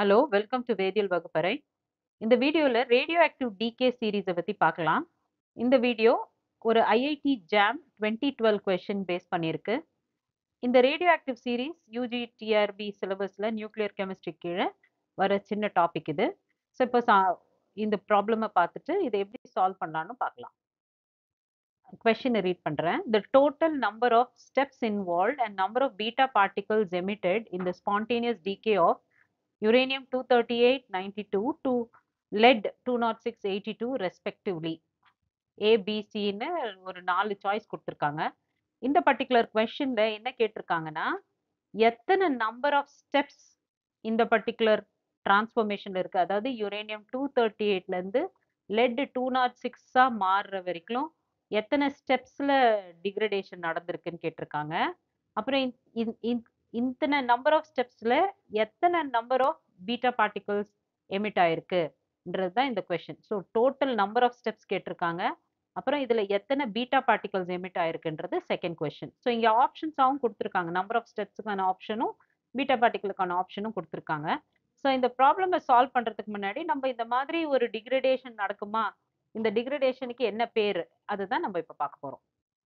hello welcome to வேதியியல் வகுப்பறை இந்த வீடியோவில் ரேடியோ ஆக்டிவ் டிகே சீரீஸை பற்றி பார்க்கலாம் இந்த வீடியோ ஒரு IIT JAM twenty twelve question face பண்ணியிருக்கு இந்த radioactive series UG TRB சிலபஸில் நியூக்ளியர் கெமிஸ்ட்ரி கீழே வர சின்ன டாபிக் இது ஸோ இப்போ சா இந்த ப்ராப்ளமை பார்த்துட்டு இதை எப்படி சால்வ் பண்ணலான்னு பார்க்கலாம் கொஷினை ரீட் பண்ணுறேன் the total number of steps involve and number of beta particles emitted in the spontaneous decay of uranium 238 92 to lead 206 82 respectively ஏபிசின்னு ஒரு நாலு சாய்ஸ் கொடுத்துருக்காங்க இந்த பர்டிகுலர் கொஷனில் என்ன கேட்டிருக்காங்கன்னா எத்தனை நம்பர் ஆஃப் ஸ்டெப்ஸ் இந்த பர்டிகுலர் டிரான்ஸ்ஃபர்மேஷன் இருக்கு அதாவது யுரேனியம் டூ தேர்ட்டி எயிட்லேருந்து லெட் டூ நாட் சிக்ஸாக மாறுற வரைக்கும் எத்தனை ஸ்டெப்ஸில் டிக்ரடேஷன் நடந்திருக்குன்னு கேட்டிருக்காங்க அப்புறம் இத்தனை நம்பர் ஆஃப் ஸ்டெப்ஸில் எத்தனை number of beta particles emit ஆயிருக்குன்றது தான் இந்த question so total number of steps கேட்டிருக்காங்க அப்புறம் இதில் எத்தனை பீட்டா பார்ட்டிகல்ஸ் எமிட் ஆயிருக்குன்றது செகண்ட் கொஷின் ஸோ இங்கே ஆப்ஷன்ஸாகவும் கொடுத்துருக்காங்க நம்பர் ஆஃப் ஸ்டெப்ஸுக்கான ஆப்ஷனும் பீட்டா பார்ட்டிகளுக்கான ஆப்ஷனும் கொடுத்துருக்காங்க ஸோ இந்த ப்ராப்ளமை சால்வ் பண்ணுறதுக்கு முன்னாடி நம்ம இந்த மாதிரி ஒரு டிக்ரடேஷன் நடக்குமா இந்த டிக்ரடேஷனுக்கு என்ன பேர் அதுதான் நம்ம இப்போ பார்க்க போகிறோம்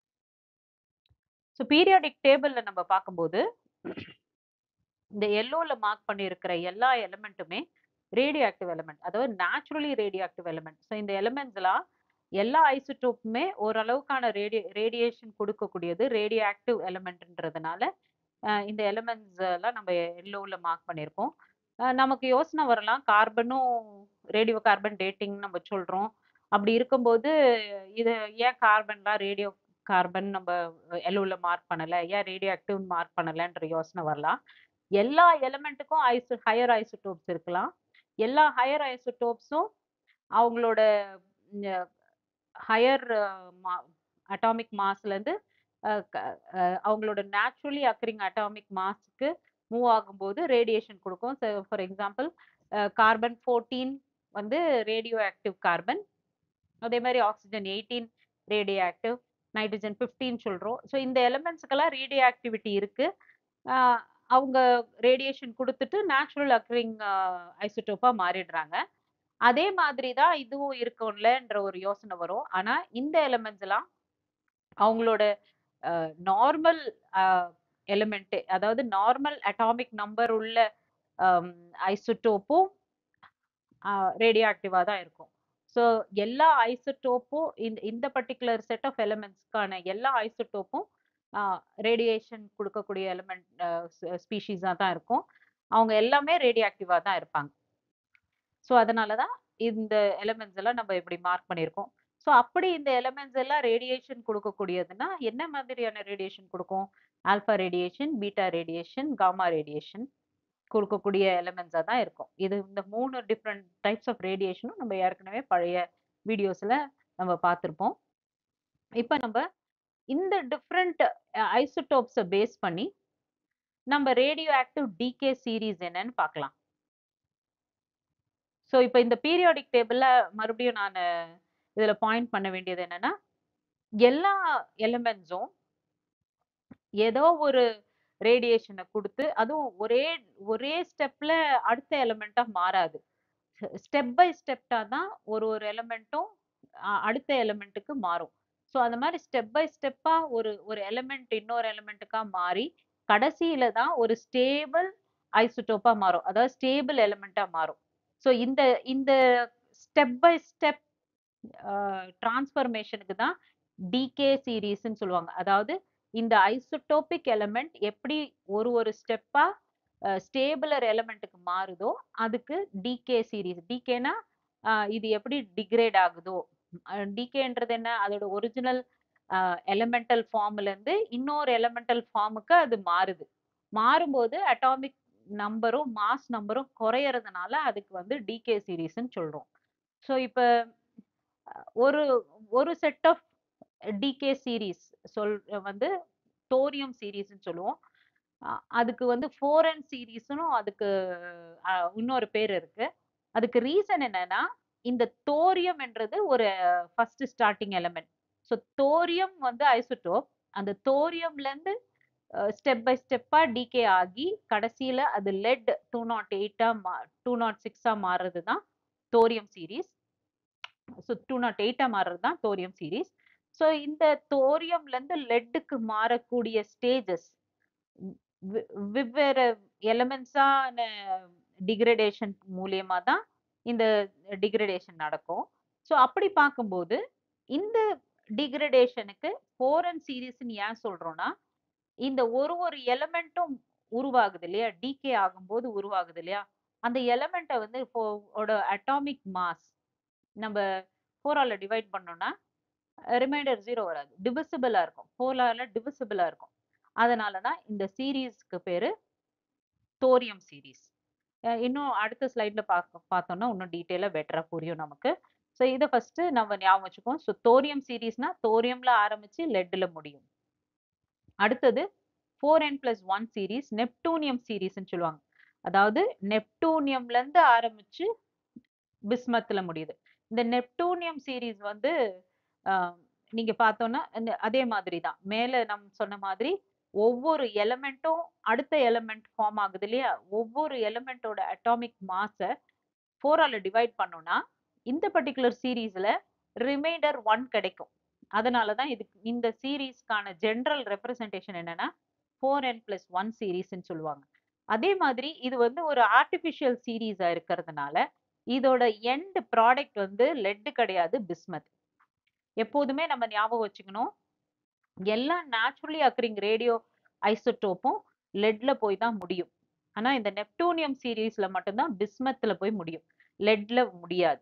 ஸோ பீரியாடிக் டேபிளில் நம்ம பார்க்கும்போது இந்த எல்லோல மார்க் பண்ணியிருக்கிற எல்லா எலிமெண்ட்டுமே ரேடியோ ஆக்டிவ் எலிமெண்ட் அதாவது naturally radioactive element so இந்த எலிமெண்ட்ஸ்லாம் எல்லா ஐசோட்டோப்புமே ஓரளவுக்கான ரேடியோ ரேடியேஷன் கொடுக்கக்கூடியது ரேடியோ ஆக்டிவ் எலிமெண்ட்ன்றதுனால இந்த எலிமெண்ட்ஸ் எல்லாம் நம்ம எல்லோவில் மார்க் பண்ணியிருக்கோம் நமக்கு யோசனை வரலாம் கார்பனும் ரேடியோ கார்பன் டேட்டிங் நம்ம சொல்கிறோம் அப்படி இருக்கும்போது இது ஏன் கார்பன்லாம் ரேடியோ கார்பன் நம்ம எல்லோவில் மார்க் பண்ணலை ஏன் ரேடியோ ஆக்டிவ் மார்க் பண்ணலைன்ற யோசனை வரலாம் எல்லா எலிமெண்ட்டுக்கும் ஐசோ ஹையர் ஐசோடோப்ஸ் இருக்கலாம் எல்லா ஹையர் ஐசோடோப்ஸும் அவங்களோட ஹையர் அட்டாமிக் மாஸ்லேருந்து அவங்களோட நேச்சுரலி அக்கரிங் அட்டாமிக் மாஸ்க்கு மூவ் ஆகும்போது ரேடியேஷன் கொடுக்கும் ஃபார் எக்ஸாம்பிள் கார்பன் ஃபோர்டீன் வந்து ரேடியோ ஆக்டிவ் கார்பன் அதே மாதிரி oxygen eighteen radioactive nitrogen fifteen சொல்கிறோம் ஸோ இந்த எலிமெண்ட்ஸுக்கெல்லாம் ரேடியோ ஆக்டிவிட்டி இருக்குது அவங்க ரேடியேஷன் கொடுத்துட்டு நேச்சுரல் அக்ரிங் ஐசோட்டோப்பாக மாறிடுறாங்க அதே மாதிரி தான் இதுவும் இருக்கும்லன்ற ஒரு யோசனை வரும் ஆனால் இந்த எலிமெண்ட்ஸ் எல்லாம் அவங்களோட நார்மல் எலிமெண்ட்டு அதாவது நார்மல் அட்டாமிக் நம்பர் உள்ள ஐசோட்டோப்பும் ரேடியோ ஆக்டிவாக தான் இருக்கும் ஸோ எல்லா ஐசோட்டோப்பும் இந்த இந்த பர்டிகுலர் செட் ஆஃப் எலிமெண்ட்ஸ்க்கான எல்லா ஐசோட்டோப்பும் ரேடியேஷன் கொடுக்கக்கூடிய எலிமெண்ட் ஸ்பீஷீஸாக தான் இருக்கும் அவங்க எல்லாமே ரேடியோ ஆக்டிவாக தான் இருப்பாங்க ஸோ அதனால தான் இந்த எலிமெண்ட்ஸ் எல்லாம் நம்ம இப்படி மார்க் பண்ணியிருக்கோம் ஸோ அப்படி இந்த எலிமெண்ட்ஸ் எல்லாம் ரேடியேஷன் கொடுக்கக்கூடியதுன்னா என்ன மாதிரியான ரேடியேஷன் கொடுக்கும் alpha radiation beta radiation gamma radiation கொடுக்கக்கூடிய எலிமெண்ட்ஸாக தான் இருக்கும் இது இந்த மூணு டிஃப்ரெண்ட் டைப்ஸ் ஆஃப் ரேடியேஷனும் நம்ம ஏற்கனவே பழைய வீடியோஸில் நம்ம பார்த்துருப்போம் இப்போ நம்ம இந்த டிஃப்ரெண்ட் ஐசோடோப்ஸை பேஸ் பண்ணி நம்ம ரேடியோ ஆக்டிவ் டிகே சீரீஸ் என்னன்னு பார்க்கலாம் ஸோ இப்போ இந்த பீரியாடிக் டேபிளில் மறுபடியும் நான் இதில் பாயிண்ட் பண்ண வேண்டியது என்னன்னா எல்லா எலிமெண்ட்ஸும் ஏதோ ஒரு ரேடியேஷனை கொடுத்து அதுவும் ஒரே ஒரே ஸ்டெப்ல அடுத்த எலிமெண்ட்டாக மாறாது ஸ்டெப் பை ஸ்டெப்டாக தான் ஒரு ஒரு எலிமெண்ட்டும் அடுத்த எலிமெண்ட்டுக்கு மாறும் ஸோ அந்த மாதிரி ஸ்டெப் பை ஸ்டெப்பாக ஒரு ஒரு எலிமெண்ட் இன்னொரு எலிமெண்ட்டுக்காக மாறி கடைசியில தான் ஒரு ஸ்டேபிள் ஐசோட்டோப்பாக மாறும் அதாவது ஸ்டேபிள் எலிமெண்ட்டாக மாறும் ஸோ இந்த இந்த ஸ்டெப் பை ஸ்டெப் டிரான்ஸ்ஃபர்மேஷனுக்கு தான் டிகே சீரீஸ்ன்னு சொல்லுவாங்க அதாவது இந்த ஐசோட்டோபிக் எலிமெண்ட் எப்படி ஒரு ஒரு ஸ்டெப்பா ஸ்டேபிளர் எலிமெண்ட்டுக்கு மாறுதோ அதுக்கு டிகே சீரீஸ் டிகேனா இது எப்படி டிக்ரேட் ஆகுதோ டிகேன்றது என்ன அதோட ஒரிஜினல் எலிமெண்டல் ஃபார்ம்ல இருந்து இன்னொரு எலிமெண்டல் ஃபார்முக்கு அது மாறுது மாறும்போது அட்டாமிக் நம்பரும் மாஸ் நம்பரும் குறையறதுனால அதுக்கு வந்து டிகே சீரீஸ்ன்னு சொல்றோம் ஸோ இப்போ ஒரு ஒரு செட் ஆஃப் டிகே சீரீஸ் சொல் வந்து தோரியம் சீரீஸ்ன்னு சொல்லுவோம் அதுக்கு வந்து ஃபோரன் சீரீஸ்னும் அதுக்கு இன்னொரு பேர் இருக்கு அதுக்கு ரீசன் என்னன்னா இந்த தோரியம் என்றது ஒரு first starting element so thorium வந்து ஐசோட்டோப் அந்த தோரியம்ல இருந்து ஸ்டெப் பை ஸ்டெப்பா டிகே ஆகி கடைசியில அது லெட் டூ நாட் எயிட்டா மா டூ நாட் சிக்ஸா மாறுறது தான் thorium series so two nought எயிட்டா மாறுறது தான் தோரியம் சீரீஸ் ஸோ இந்த தோரியம்ல இருந்து லெட்டுக்கு மாறக்கூடிய ஸ்டேஜஸ் வெவ்வேறு எலமெண்ட்ஸான டிகிரடேஷன் மூலியமா தான் இந்த டிகிரடேஷன் நடக்கும் ஸோ அப்படி பார்க்கும்போது இந்த டிகிரடேஷனுக்கு ஃபோரன் சீரீஸ்ன்னு ஏன் சொல்றோம்னா இந்த ஒரு ஒரு எலமெண்ட்டும் உருவாகுது இல்லையா டிகே ஆகும்போது உருவாகுது இல்லையா அந்த எலமெண்ட்டை வந்து ஓட அட்டாமிக் மாஸ் நம்ம ஃபோரால டிவைட் பண்ணோம்னா ரிமைண்டர் ஜீரோ வராது டிவிசிபிளா இருக்கும் ஃபோரால டிவிசிபிளா இருக்கும் அதனால தான் இந்த சீரீஸ்க்கு பேரு தோரியம் சீரீஸ் இன்னும் அடுத்த ஸ்லைட்ல பார்க்க பார்த்தோம்னா இன்னும் டீட்டெயிலாக பெட்டரா புரியும் நமக்கு ஸோ இதை ஃபர்ஸ்ட் நம்ம ஞாபகம் வச்சுக்கோம் ஸோ தோரியம் சீரீஸ்னா தோரியம்ல ஆரம்பிச்சு லெட்ல முடியும் அடுத்தது four n plus one series neptunium சீரீஸ்ன்னு சொல்லுவாங்க அதாவது நெப்டூனியம்ல இருந்து ஆரம்பிச்சு பிஸ்மத்துல முடியுது இந்த நெப்டூனியம் சீரீஸ் வந்து நீங்க பார்த்தோம்னா அதே மாதிரி தான் மேல நம்ம சொன்ன மாதிரி ஒவ்வொரு எலமெண்ட்டும் அடுத்த எலமெண்ட் ஃபார்ம் ஆகுது இல்லையா ஒவ்வொரு எலமெண்டோட அட்டாமிக் மாஸை ஃபோரால டிவைட் பண்ணோம்னா இந்த பர்டிகுலர் சீரீஸ்ல ரிமைண்டர் ஒன் கிடைக்கும் அதனால தான் இது இந்த சீரீஸ்க்கான ஜென்ரல் ரெப்ரசன்டேஷன் என்னன்னா ஃபோர் என் பிளஸ் ஒன் சீரீஸ்ன்னு சொல்லுவாங்க அதே மாதிரி இது வந்து ஒரு ஆர்டிஃபிஷியல் சீரீஸா இருக்கிறதுனால இதோட எண்ட் ப்ராடக்ட் வந்து லெட் கிடையாது பிஸ்மத் எப்போதுமே நம்ம ஞாபகம் வச்சுக்கணும் எல்லா நேச்சுரலி அக்கரிங் ரேடியோ ஐசோட்டோப்பும் லெட்ல போய் தான் முடியும் ஆனா இந்த நெப்டூனியம் சீரீஸ்ல மட்டும்தான் பிஸ்மத்ல போய் முடியும் லெட்ல முடியாது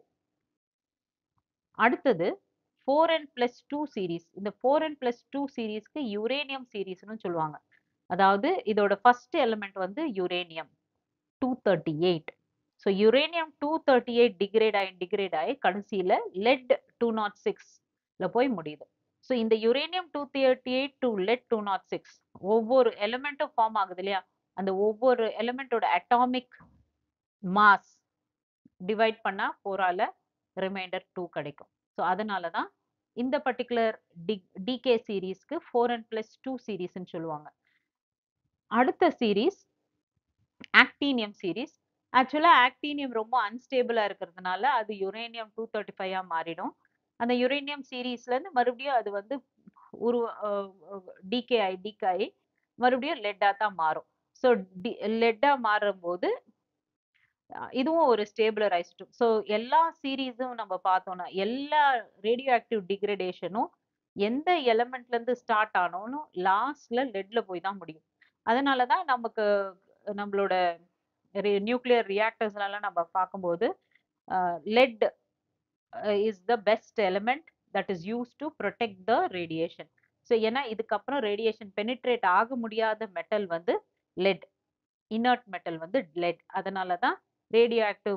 அடுத்தது four n plus two series இந்த ஃபோர் என் பிளஸ் டூ சீரீஸ்க்கு யுரேனியம் சீரீஸ்னு சொல்லுவாங்க அதாவது இதோட ஃபர்ஸ்ட் எலிமெண்ட் வந்து uranium two thirty eight so uranium two thirty eight degrade ஆகி டிகிரேட் ஆகி கடைசியில் லெட் டூ நாட் சிக்ஸ்ல போய் முடியுது ஸோ இந்த uranium two thirty eight to lead two nought six ஒவ்வொரு எலிமெண்ட்டும் ஃபார்ம் ஆகுது இல்லையா அந்த ஒவ்வொரு எலிமெண்டோட அட்டாமிக் மாஸ் டிவைட் பண்ணா ஃபோரால ரிமைண்டர் டூ கிடைக்கும் ஸோ அதனால தான் இந்த பர்டிகுலர் டி டிகே சீரீஸ்க்கு ஃபோர் அண்ட் பிளஸ் டூ சீரீஸ்ன்னு சொல்லுவாங்க அடுத்த சீரீஸ் ஆக்டீனியம் சீரீஸ் ஆக்சுவலாக ஆக்டீனியம் ரொம்ப அன்ஸ்டேபிளாக இருக்கிறதுனால அது யுரேனியம் டூ தேர்ட்டி ஃபைவாக மாறிடும் அந்த யுரேனியம் சீரீஸ்லேருந்து மறுபடியும் அது வந்து உரு டிகேஐ டிகேஐ மறுபடியும் லெட்டாக தான் மாறும் ஸோ டி லெட்டாக மாறும்போது இதுவும் ஒரு ஸ்டேபிளர் ஐஸ்டும் ஸோ எல்லா சீரீஸும் நம்ம பார்த்தோம்னா எல்லா ரேடியோ ஆக்டிவ் டிகிரடேஷனும் எந்த எலமெண்ட்ல இருந்து ஸ்டார்ட் ஆனோன்னு லாஸ்ட்ல லெட்ல போய் தான் முடியும் அதனால தான் நமக்கு நம்மளோட நியூக்ளியர் ரியாக்டர்ஸ்லாம் நம்ம பார்க்கும்போது lead is the best element that is use to protect the radiation so ஏன்னா இதுக்கப்புறம் ரேடியேஷன் பெனிட்ரேட் ஆக முடியாத மெட்டல் வந்து லெட் இனர்ட் மெட்டல் வந்து லெட் அதனால தான் ரேடியோ ஆக்டிவ்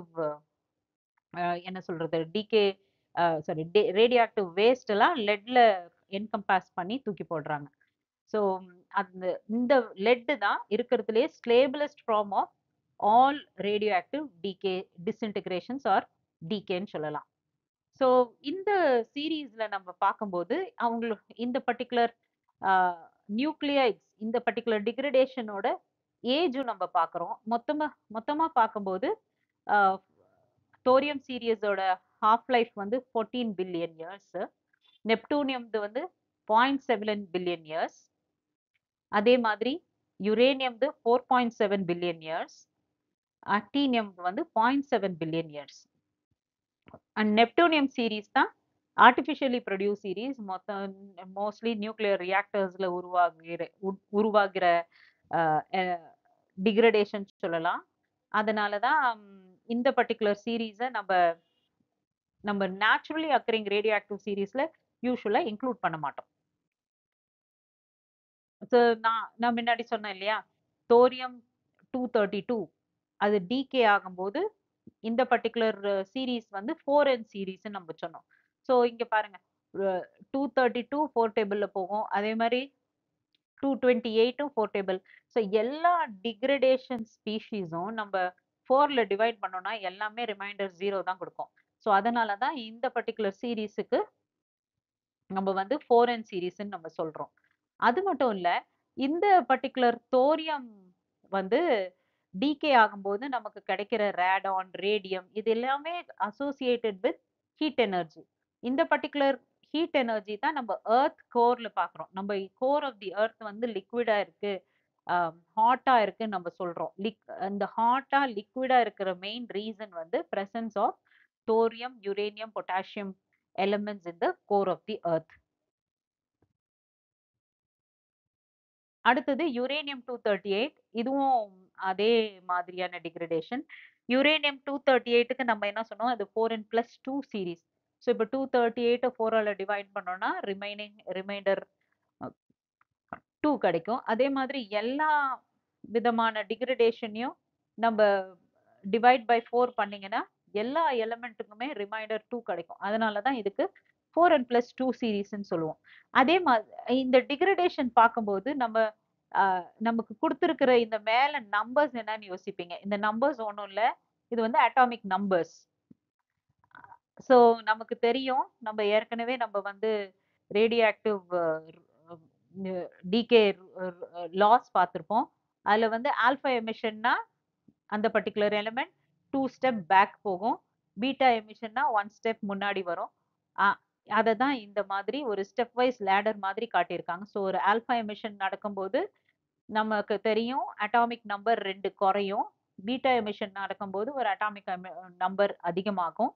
என்ன சொல்றது decay sorry radioactive waste எல்லாம் லெட்ல என்கம்பாஸ் பண்ணி தூக்கி போடுறாங்க ஸோ அந்த இந்த லெட்டு தான் இருக்கிறதுலே stablest form of all radioactive decay disintegrations or டிகேன்னு சொல்லலாம் ஸோ இந்த சீரீஸ்ல நம்ம பார்க்கும்போது அவங்களுக்கு இந்த பர்டிகுலர் நியூக்ளியைட்ஸ் இந்த பர்டிகுலர் டிகிரடேஷனோட ஏஜும் நம்ம பார்க்குறோம் மொத்தமாக மொத்தமாக பார்க்கும்போது தோரியம் சீரியஸோட ஹாஃப் லைஃப் வந்து ஃபோர்டீன் பில்லியன் இயர்ஸ் நெப்டூனியம்து வந்து பாயிண்ட் செவன் பில்லியன் இயர்ஸ் அதே மாதிரி யுரேனியம்து four point seven billion years actinium வந்து point seven billion years and neptunium series தான் ஆர்டிஃபிஷியலி ப்ரொடியூஸ் சீரீஸ் மொத்தம் மோஸ்ட்லி நியூக்ளியர் ரியாக்டர்ஸில் உருவாகிற உருவாகிற டிகிரடேஷன் சொல்லலாம் அதனால தான் இந்த பர்டிகுலர் சீரீஸை நம்ம நம்ம நேச்சுரலி அக்கரிங் ரேடியோ ஆக்டிவ் சீரீஸ்ல யூஸ்வலா இன்க்ளூட் பண்ண மாட்டோம் ஸோ நான் நான் முன்னாடி சொன்னேன் இல்லையா தோரியம் டூ தேர்ட்டி டூ அது டிகே ஆகும்போது இந்த பர்டிகுலர் சீரீஸ் வந்து ஃபோர் என் சீரீஸ்ன்னு நம்ம சொன்னோம் ஸோ இங்க பாருங்க டூ தேர்ட்டி டூ ஃபோர் டேபிள்ல போகும் அதே மாதிரி டூ டுவெண்ட்டி எயிட்டும் ஃபோர் டேபிள் ஸோ எல்லா டிகிரடேஷன் ஸ்பீஷீஸும் நம்ம ஃபோர்ல டிவைட் பண்ணோம்னா எல்லாமே ரிமைண்டர் ஜீரோ தான் கொடுக்கும் ஸோ அதனால தான் இந்த பர்டிகுலர் சீரீஸுக்கு நம்ம வந்து ஃபோர் என் சீரீஸ்ன்னு நம்ம சொல்றோம் அது மட்டும் இல்ல இந்த பர்டிகுலர் தோரியம் வந்து டீகே ஆகும்போது நமக்கு கிடைக்கிற ரேடான் ரேடியம் இது எல்லாமே அசோசியேட்டட் வித் ஹீட் எனர்ஜி இந்த பர்டிகுலர் ஹீட் எனர்ஜி தான் நம்ம எர்த் கோர்ல பாக்குறோம் நம்ம கோர் ஆஃப் தி எர்த் வந்து லிக்விடா இருக்கு ஹாட்டா இருக்குன்னு நம்ம சொல்றோம் லிக் இந்த ஹாட்டா லிக்விடா இருக்கிற மெயின் ரீசன் வந்து presence of thorium uranium potassium elements in the core of the earth அடுத்தது யுரேனியம் டூ தேர்ட்டி எயிட் இதுவும் அதே மாதிரியான டிகிரடேஷன் யுரேனியம் டூ தேர்ட்டி எயிட்டுக்கு நம்ம என்ன சொன்னோம் அது four and plus two series so இப்போ டூ தேர்ட்டி எயிட்டை ஃபோரால் டிவைட் பண்ணோம்னா ரிமைனிங் ரிமைண்டர் டூ கிடைக்கும் அதே மாதிரி எல்லா விதமான டிகிரடேஷனையும் நம்ம டிவைட் பை ஃபோர் பண்ணீங்கன்னா எல்லா எலமெண்ட்டுக்குமே ரிமைண்டர் டூ கிடைக்கும் அதனால தான் இதுக்கு ஃபோர் அண்ட் பிளஸ் டூ சீரீஸ்ன்னு சொல்லுவோம் அதே மாதிரி இந்த டிகிரடேஷன் பார்க்கும்போது நம்ம நமக்கு கொடுத்துருக்கிற இந்த மேல நம்பர்ஸ் என்னன்னு யோசிப்பீங்க இந்த நம்பர்ஸ் ஒன்றும் இல்லை இது வந்து அட்டாமிக் நம்பர்ஸ் ஸோ நமக்கு தெரியும் நம்ம ஏற்கனவே நம்ம வந்து ரேடியோ ஆக்டிவ் டிகே லாஸ் பார்த்துருப்போம் அதில் வந்து ஆல்ஃபா எமிஷன்னா அந்த particular element two step back போகும் பீட்டா எமிஷன்னா ஒன் ஸ்டெப் முன்னாடி வரும் அதை தான் இந்த மாதிரி ஒரு ஸ்டெப் வைஸ் லேடர் மாதிரி காட்டியிருக்காங்க ஸோ ஒரு ஆல்ஃபா எமிஷன் நடக்கும்போது நமக்கு தெரியும் அட்டாமிக் நம்பர் ரெண்டு குறையும் பீட்டா எமிஷன் நடக்கும்போது ஒரு அட்டாமிக் நம்பர் அதிகமாகும்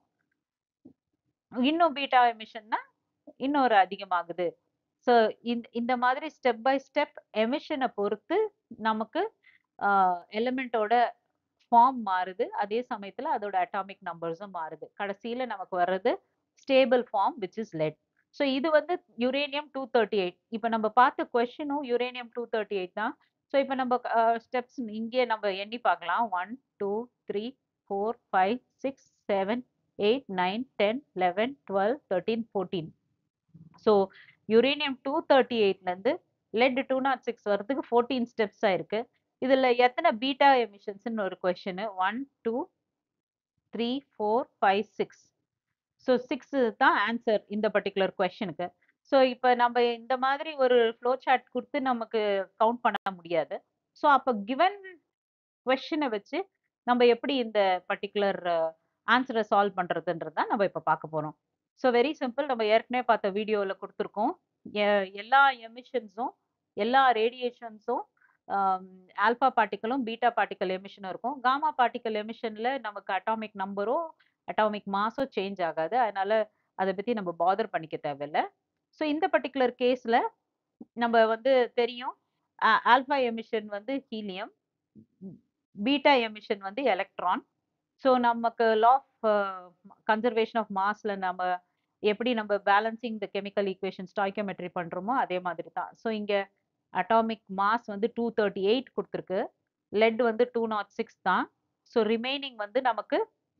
இன்னும் பீட்டா எமிஷன்னா இன்னொரு அதிகமாகுது ஸோ இந்த இந்த மாதிரி ஸ்டெப் பை ஸ்டெப் எமிஷனை பொறுத்து நமக்கு எலிமெண்ட்டோட ஃபார்ம் மாறுது அதே சமயத்தில் அதோட அட்டாமிக் நம்பர்ஸும் மாறுது கடைசியில் நமக்கு வர்றது stable form which is lead so இது வந்து யுரேனியம் டூ தேர்ட்டி எயிட் இப்போ நம்ம பார்த்த கொஷினும் யுரேனியம் டூ தேர்ட்டி எயிட் தான் ஸோ இப்போ நம்ம ஸ்டெப்ஸ் இங்கே நம்ம எண்ணி பார்க்கலாம் one two three four five six seven eight nine ten eleven twelve thirteen fourteen so uranium two thirty எயிட்லேருந்து லெட் டூ நாட் சிக்ஸ் வரதுக்கு ஃபோர்டீன் ஸ்டெப்ஸ் ஆயிருக்கு இதில் எத்தனை பீட்டா எமிஷன்ஸ்னு ஒரு question one two three four five six so six தான் answer இந்த particular கொஷனுக்கு ஸோ இப்போ நம்ம இந்த மாதிரி ஒரு ஃப்ளோ சார்ட் கொடுத்து நமக்கு கவுண்ட் பண்ண முடியாது ஸோ அப்போ கிவன் கொஷனை வச்சு நம்ம எப்படி இந்த பர்டிகுலர் ஆன்சரை சால்வ் பண்ணுறதுன்றது தான் நம்ம இப்போ பார்க்க போகிறோம் ஸோ வெரி சிம்பிள் நம்ம ஏற்கனவே பார்த்த வீடியோவில் கொடுத்துருக்கோம் எல்லா எமிஷன்ஸும் எல்லா ரேடியேஷன்ஸும் ஆல்ஃபா பார்ட்டிக்கலும் பீட்டா பார்ட்டிக்கல் எமிஷனும் இருக்கும் காமா பார்ட்டிக்கல் எமிஷனில் நமக்கு அட்டாமிக் நம்பரோ அட்டாமிக் மாஸோ சேஞ்ச் ஆகாது அதனால அதை பற்றி நம்ம பாதர் பண்ணிக்க தேவையில்லை ஸோ இந்த பர்டிகுலர் கேஸில் நம்ம வந்து தெரியும் ஆல்ஃபா எமிஷன் வந்து ஹீலியம் பீட்டா எமிஷன் வந்து எலக்ட்ரான் ஸோ நமக்கு லா ஆஃப் கன்சர்வேஷன் ஆஃப் மாஸில் நம்ம எப்படி நம்ம balancing the chemical equation stoichiometry பண்ணுறோமோ அதே மாதிரி தான் ஸோ இங்கே அட்டாமிக் மாஸ் வந்து டூ தேர்ட்டி எயிட் கொடுத்துருக்கு லெட் வந்து டூ நாட் சிக்ஸ் தான் ஸோ ரிமைனிங் வந்து நமக்கு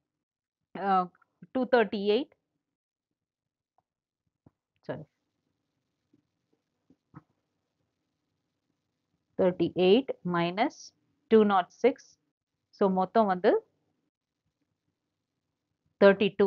two thirty eight sorry thirty eight minus two nought six so மொத்தம் வந்து thirty two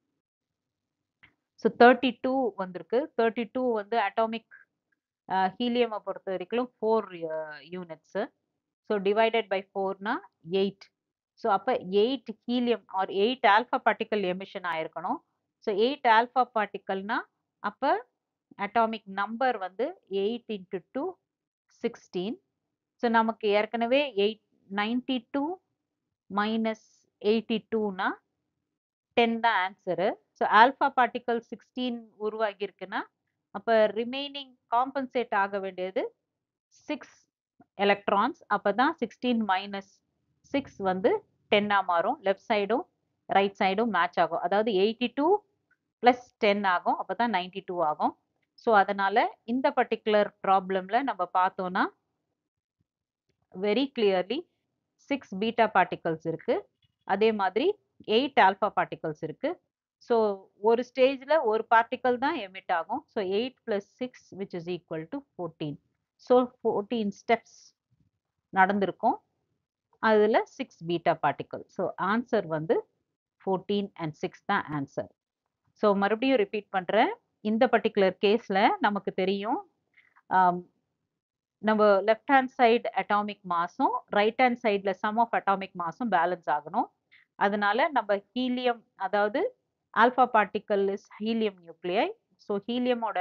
so thirty two வந்திருக்கு தேர்ட்டி டூ வந்து அட்டாமிக் ஹீலியமை பொறுத்த வரைக்கும் four units so divided by ஃபோர்னா எயிட் ஸோ அப்போ eight helium or eight alpha particle emission ஆயிருக்கணும் ஸோ எயிட் ஆல்ஃபா பார்ட்டிக்கல்னா அப்போ அட்டாமிக் நம்பர் வந்து eight into two sixteen so நமக்கு ஏற்கனவே eight ninety two minus eighty டூனா டென் தான் answer so alpha particle sixteen உருவாகியிருக்குன்னா அப்போ ரிமைனிங் காம்பன்சேட் ஆக வேண்டியது சிக்ஸ் எலக்ட்ரான்ஸ் அப்போ தான் சிக்ஸ்டீன் மைனஸ் சிக்ஸ் வந்து டென்னாக மாறும் லெஃப்ட் சைடும் ரைட் சைடும் மேட்ச் ஆகும் அதாவது எயிட்டி டூ ப்ளஸ் டென் ஆகும் அப்போ தான் நைன்டி டூ ஆகும் ஸோ அதனால் இந்த பர்டிகுலர் ப்ராப்ளமில் நம்ம பார்த்தோன்னா very clearly six beta particles இருக்குது அதே மாதிரி எயிட் ஆல்ஃபா பார்ட்டிகல்ஸ் இருக்குது ஸோ ஒரு ஸ்டேஜில் ஒரு பார்ட்டிக்கல் தான் எமிட் ஆகும் so eight plus six which is equal to fourteen so fourteen steps நடந்திருக்கும் அதில் six beta particle so answer வந்து ஃபோர்டீன் அண்ட் சிக்ஸ் தான் ஆன்சர் ஸோ மறுபடியும் ரிப்பீட் பண்ணுறேன் இந்த பர்டிகுலர் கேஸில் நமக்கு தெரியும் நம்ம லெஃப்ட் ஹேண்ட் சைடு அட்டாமிக் மாஸும் ரைட் ஹேண்ட் சைடில் சம் ஆஃப் அட்டாமிக் மாஸும் பேலன்ஸ் ஆகணும் அதனால நம்ம ஹீலியம் அதாவது ஆல்ஃபா பார்ட்டிக்கல் இஸ் ஹீலியம் நியூக்ளியை ஸோ ஹீலியமோட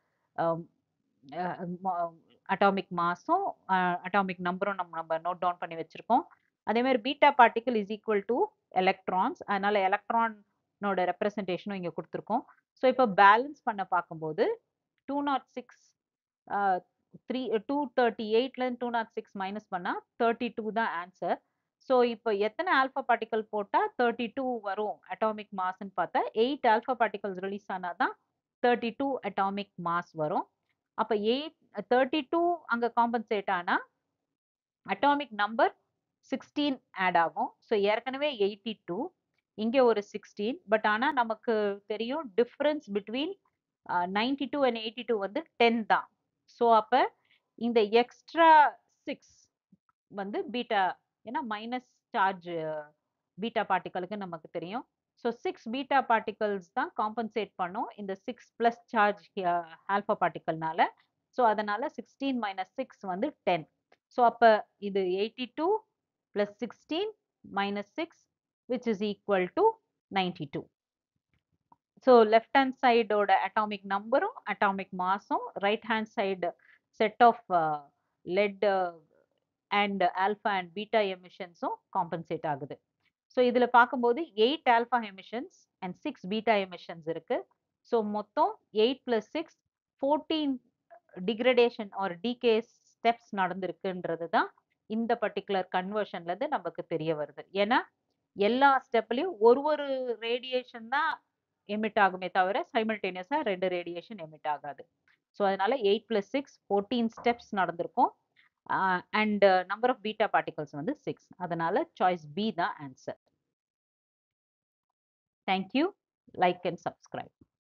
அட்டாமிக் மாஸும் அட்டாமிக் நம்பரும் நம்ம நம்ம நோட் டவுன் பண்ணி வச்சிருக்கோம் அதே மாதிரி beta particle is equal to electrons அதனால எலக்ட்ரானோட ரெப்ரசன்டேஷனும் இங்கே கொடுத்துருக்கோம் ஸோ இப்போ பேலன்ஸ் பண்ண பார்க்கும்போது two nought six three two thirty எயிட்லேருந்து டூ நாட் சிக்ஸ் மைனஸ் பண்ணால் தேர்ட்டி டூ தான் ஆன்சர் ஸோ இப்போ எத்தனை ஆல்ஃபா பார்ட்டிக்கல் போட்டால் தேர்ட்டி டூ வரும் அட்டாமிக் மாஸ்ன்னு பார்த்தா எயிட் ஆல்ஃபா பார்ட்டிகல்ஸ் ரிலீஸ் ஆனால் தான் தேர்ட்டி டூ அட்டாமிக் மாஸ் வரும் அப்போ எயிட் தேர்ட்டி டூ அங்கே காம்பன்சேட் ஆனால் அட்டாமிக் நம்பர் சிக்ஸ்டீன் ஆட் ஆகும் ஸோ ஏற்கனவே எயிட்டி டூ இங்கே ஒரு சிக்ஸ்டீன் பட் ஆனால் நமக்கு தெரியும் difference between ninety two and eighty two வந்து டென் தான் ஸோ அப்போ இந்த எக்ஸ்ட்ரா சிக்ஸ் வந்து பீட்டா ஏன்னா மைனஸ் சார்ஜ் பீட்டா பார்ட்டிக்கலுக்கு நமக்கு தெரியும் ஸோ சிக்ஸ் பீட்டா பார்ட்டிகல்ஸ் தான் காம்பன்சேட் பண்ணும் இந்த சிக்ஸ் ப்ளஸ் சார்ஜ் ஆல்ஃபா பார்ட்டிக்கல்னால ஸோ அதனால சிக்ஸ்டீன் மைனஸ் சிக்ஸ் வந்து டென் ஸோ அப்போ இது eighty two plus sixteen minus six which is equal to ninety two so left hand சைடோட அட்டாமிக் நம்பரும் அட்டாமிக் மாஸும் right hand side set of lead and alpha and beta எமிஷன்ஸும் compensate ஆகுது so இதில் பார்க்கும்போது eight alpha emissions and six beta emissions இருக்கு so மொத்தம் eight plus six fourteen degradation or decay steps நடந்திருக்குன்றது தான் இந்த பர்டிகுலர் கன்வர்ஷன்லேருந்து நமக்கு தெரிய வருது ஏன்னா எல்லா ஸ்டெப்லையும் ஒரு ஒரு ரேடியேஷன் தான் எமிட் ஆகுமே தவிர சைமல்டேனியஸாக ரெண்டு ரேடியேஷன் எமிட் ஆகாது ஸோ அதனால eight plus six fourteen steps நடந்திருக்கும் and number of beta particles வந்து சிக்ஸ் அதனால சாய்ஸ் பி தான் answer thank you like and subscribe